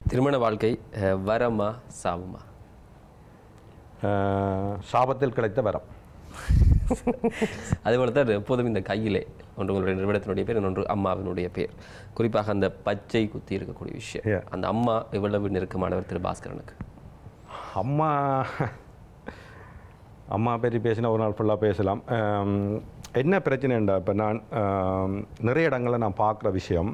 திருமண வாழ்க்கை அஹ், வரமா சாவுமா அஹ், சாபத்தில் கிடைத்த வரம் அதுபோல தான் எப்போதும் இந்த கையிலே ஒன்று உங்களுடைய நிறுவனத்தினுடைய பேர் இன்னொன்று அம்மாவினுடைய பேர் குறிப்பாக அந்த பச்சை குத்தி இருக்கக்கூடிய விஷயம் Yeah. அந்த அம்மா எவ்வளவு நெருக்கமானவர் திரு பாஸ்கரனுக்கு அம்மா அம்மா பற்றி பேசினா ஒரு நாள் ஃபுல்லாக பேசலாம் அம், என்ன பிரச்சனைண்டா இப்போ நான் அம், நிறைய இடங்களில் நான் பார்க்குற விஷயம்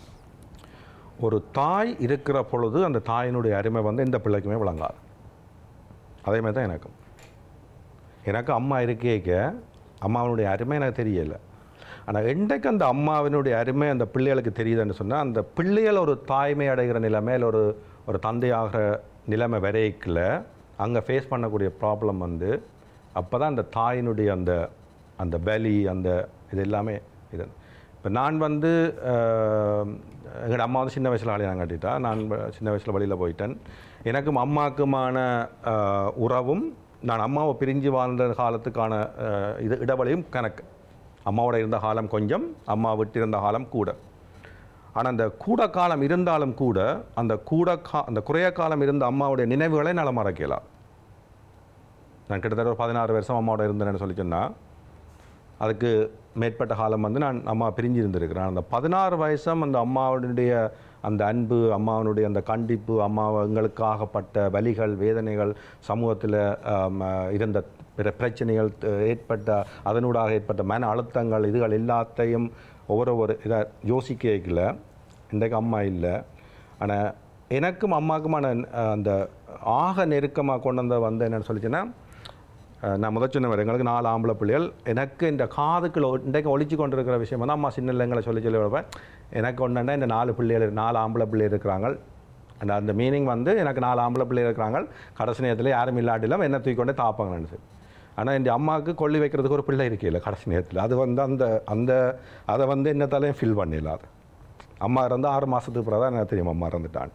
ஒரு தாய் இருக்கிற பொழுது அந்த தாயினுடைய அருமை வந்து எந்த பிள்ளைக்குமே விளங்காது அதே மாதிரி தான் எனக்கும் எனக்கு அம்மா இருக்கேக்க அம்மாவினுடைய அருமை எனக்கு தெரியல ஆனால் என்றைக்கு அந்த அம்மாவினுடைய அருமை அந்த பிள்ளைகளுக்கு தெரியுதுன்னு சொன்னால் அந்த பிள்ளைகள் ஒரு தாய்மை அடைகிற நிலைமை இல்லை ஒரு ஒரு தந்தையாகிற நிலைமை வரைக்கல அங்கே ஃபேஸ் பண்ணக்கூடிய ப்ராப்ளம் வந்து அப்போ தான் அந்த தாயினுடைய அந்த அந்த பலி அந்த இது எல்லாமே இது இப்போ நான் வந்து எங்களோட அம்மா வந்து சின்ன வயசில் கல்யாணம் கட்டிட்டா நான் வ- சின்ன வயசில் வழியில் போயிட்டேன் எனக்கும் அம்மாக்குமான அஹ், உறவும் நான் அம்மாவை பிரிஞ்சு வாழ்ந்த காலத்துக்கான அஹ், இது இடைவெளியும் கணக்கு அம்மாவோட இருந்த காலம் கொஞ்சம் அம்மா விட்டு இருந்த காலம் கூட ஆனால் அந்த கூட காலம் இருந்தாலும் கூட அந்த கூட கா அந்த குறைய காலம் இருந்த அம்மாவுடைய நினைவுகளை என்னால் மறக்கலாம் நான் கிட்டத்தட்ட ஒரு பதினாறு வருஷம் அம்மாவோட இருந்தேன்னு சொல்லி சொன்னால் அதுக்கு மேற்பட்ட காலம் வந்து நான் அம்மா பிரிஞ்சு இருந்திருக்கிறேன் அந்த பதினாறு வயசும் அந்த அம்மாவுடைய அந்த அன்பு அம்மாவனுடைய அந்த கண்டிப்பு அம்மா எங்களுக்காகப்பட்ட வலிகள் வேதனைகள் சமூகத்தில் இருந்த பிற பிரச்சனைகள் த- ஏற்பட்ட அதனூடாக ஏற்பட்ட மன அழுத்தங்கள் இதுகள் எல்லாத்தையும் ஒவ்வொரு ஒரு இதை யோசிக்கல இன்றைக்கு அம்மா இல்லை ஆனால் எனக்கும் அம்மாவுக்குமான அஹ், அந்த ஆக நெருக்கமாக கொண்டு வந்த வந்து என்னென்னு சொல்லிச்சுன்னா அஹ் நான் முதல் சொன்ன மாதிரி எங்களுக்கு நாலு ஆம்பளை பிள்ளைகள் எனக்கு இந்த காதுக்குள்ள ஒ- இன்றைக்கு ஒழிச்சு கொண்டிருக்கிற விஷயம் வந்து அம்மா சின்ன இல்லைங்களை சொல்லி சொல்லி வைப்பேன் எனக்கு ஒன்றுண்டா இந்த நாலு பிள்ளைகள் நாலு ஆம்பளை பிள்ளை இருக்கிறாங்க அந்த அந்த மீனிங் வந்து எனக்கு நாலு ஆம்பளை பிள்ளை இருக்கிறாங்க கடைசி நேரத்தில் யாரும் இல்லாட்டிலும் என்ன தூக்கி கொண்டே தாப்பாங்கன்னு சொல்லி ஆனால் இந்த அம்மாவுக்கு கொல்லி வைக்கிறதுக்கு ஒரு பிள்ளை இருக்கையில் கடைசி நேரத்தில் அது வந்து அந்த அந்த அதை வந்து என்னத்தாலையும் ஃபீல் பண்ணிடலாம் அது அம்மா இறந்து ஆறு மாதத்துக்கு பிறகு தான் எனக்கு தெரியும் அம்மா இறந்துட்டான்ட்டு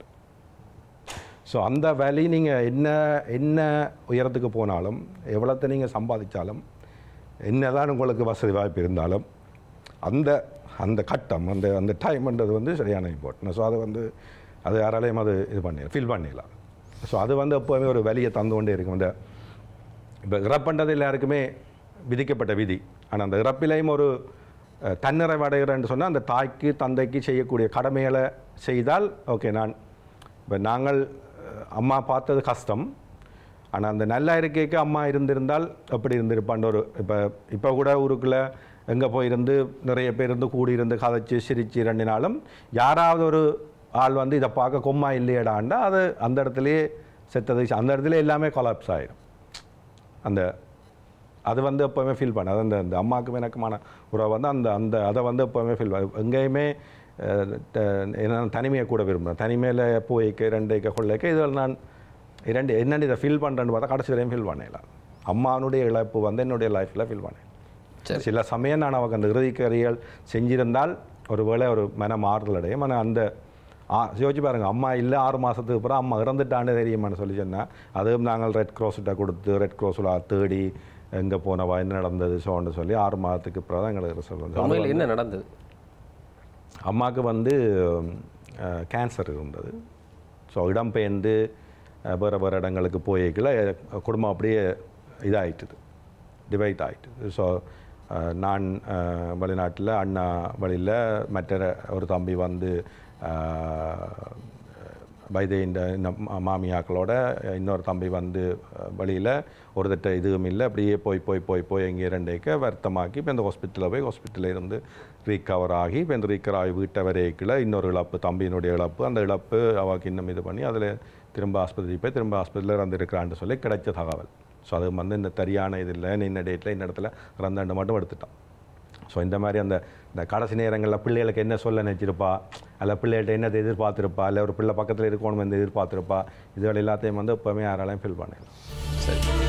ஸோ அந்த வேலி நீங்கள் என்ன என்ன உயரத்துக்கு போனாலும் எவ்வளோத்தை நீங்கள் சம்பாதிச்சாலும் என்னதான் உங்களுக்கு வசதி வாய்ப்பு இருந்தாலும் அந்த அந்த கட்டம் அந்த அந்த டைம்ன்றது வந்து சரியான இம்பார்ட்டன் ஸோ அது வந்து அது யாராலையும் அது இது பண்ணி ஃபீல் பண்ணிடலாம் ஸோ அது வந்து எப்போவுமே ஒரு வலியை தந்து கொண்டே இருக்கும் அந்த இப்போ இறப்புன்றது எல்லாருக்குமே விதிக்கப்பட்ட விதி ஆனால் அந்த இறப்பிலையும் ஒரு அஹ், தன்னிறைவு அடைகிறேன்னு சொன்னால் அந்த தாய்க்கு தந்தைக்கு செய்யக்கூடிய கடமைகளை செய்தால் ஓகே நான் இப்போ நாங்கள் அஹ், அம்மா பார்த்தது கஷ்டம் ஆனால் அந்த நல்ல இருக்கைக்கு அம்மா இருந்திருந்தால் எப்படி இருந்திருப்பான்னு ஒரு இப்போ இப்போ கூட ஊருக்குள்ளே எங்கே போயிருந்து நிறைய பேர் இருந்து கூடியிருந்து கதைச்சு சிரிச்சு ரெண்டு நாளும் யாராவது ஒரு ஆள் வந்து இதை பார்க்க கொம்மா இல்லையடாண்டா அது அந்த இடத்துலையே செத்தது அந்த இடத்துல எல்லாமே கொலாப்ஸ் ஆயிடும் அந்த அது வந்து எப்போவுமே ஃபீல் பண்ண அது அந்த அந்த அம்மாவுக்கும் எனக்குமான உறவை வந்து அந்த அந்த அதை வந்து எப்போவுமே ஃபீல் பண்ண எங்கேயுமே அஹ், த- என்ன தனிமையை கூட விரும்புகிறேன் தனிமையில் போய்க்க ரெண்டைக்க கொள்ளைக்க இதில் நான் இரண்டு என்னென்னு இதை ஃபீல் பண்ணுறேன்னு பார்த்தா கடைசி வரையும் ஃபீல் பண்ணலாம் அம்மாவனுடைய இழப்பு வந்து என்னுடைய லைஃப்பில் ஃபீல் பண்ணேன் சரி. சில சமயம் நான் அவக்கு அந்த இறுதிக்கறிகள் செஞ்சிருந்தால் ஒரு வேளை ஒரு மன மாறுதல் அடையும் ஆனால் அந்த ஆ யோசிச்சு பாருங்க அம்மா இல்லை ஆறு மாதத்துக்கு அப்புறம் அம்மா இறந்துட்டான்னு தெரியுமான்னு சொல்லி சொன்னால் அதுவும் நாங்கள் ரெட் கிராஸ்கிட்ட கொடுத்து ரெட் கிராஸில் தேடி எங்கே போனவா என்ன நடந்தது சோன்னு சொல்லி ஆறு மாதத்துக்கு அப்புறம் தான் எங்களுக்கு ரிசல்ட் வந்து உண்மையில் என்ன நடந்தது அம்மாவுக்கு வந்து கேன்சர் இருந்தது ஸோ இடம்பெயர்ந்து அஹ், வேறு வேறு இடங்களுக்கு போய்க்கல குடும்பம் அப்படியே இதாகிட்டுது டிவைட் ஆகிட்டுது ஸோ நான் வெளிநாட்டில் அண்ணா வழியில் மற்ற ஒரு தம்பி வந்து வைத்திய இந்த இந்த மா- மாமியாக்களோட இன்னொரு தம்பி வந்து வழியில் ஒரு தட்ட இதுவும் இல்லை அப்படியே போய் போய் போய் போய் எங்கே ரெண்டேக்க வருத்தமாக்கி இப்போ இந்த ஹாஸ்பிட்டலில் போய் ஹாஸ்பிட்டலில் இருந்து ரீகவர் ஆகி இப்போ இந்த ரீக்கவர் ஆகி வீட்டை வரைக்கில் இன்னொரு இழப்பு தம்பியினுடைய இழப்பு அந்த இழப்பு அவக்கு இன்னும் இது பண்ணி அதில் திரும்ப ஆஸ்பத்திரி போய் திரும்ப ஆஸ்பத்திரியில் இறந்துருக்கிறான்னு சொல்லி கிடைச்ச தகவல் ஸோ அது வந்து இந்த சரியான இது இல்லை இன்ன டேட்டில் இந்த இடத்துல இறந்தாண்டு மட்டும் எடுத்துட்டான் ஸோ இந்த மாதிரி அந்த இந்த கடைசி நேரங்களில் பிள்ளைகளுக்கு என்ன சொல்ல நினச்சிருப்பா அல்ல பிள்ளைகள்ட்ட என்னத்தை எதிர்பார்த்துருப்பா இல்லை ஒரு பிள்ளை பக்கத்தில் இருக்கணும் என்று எதிர்பார்த்துருப்பா இதுகள் எல்லாத்தையும் வந்து எப்போவுமே யாராலையும் ஃபீல் பண்ணலாம் சரி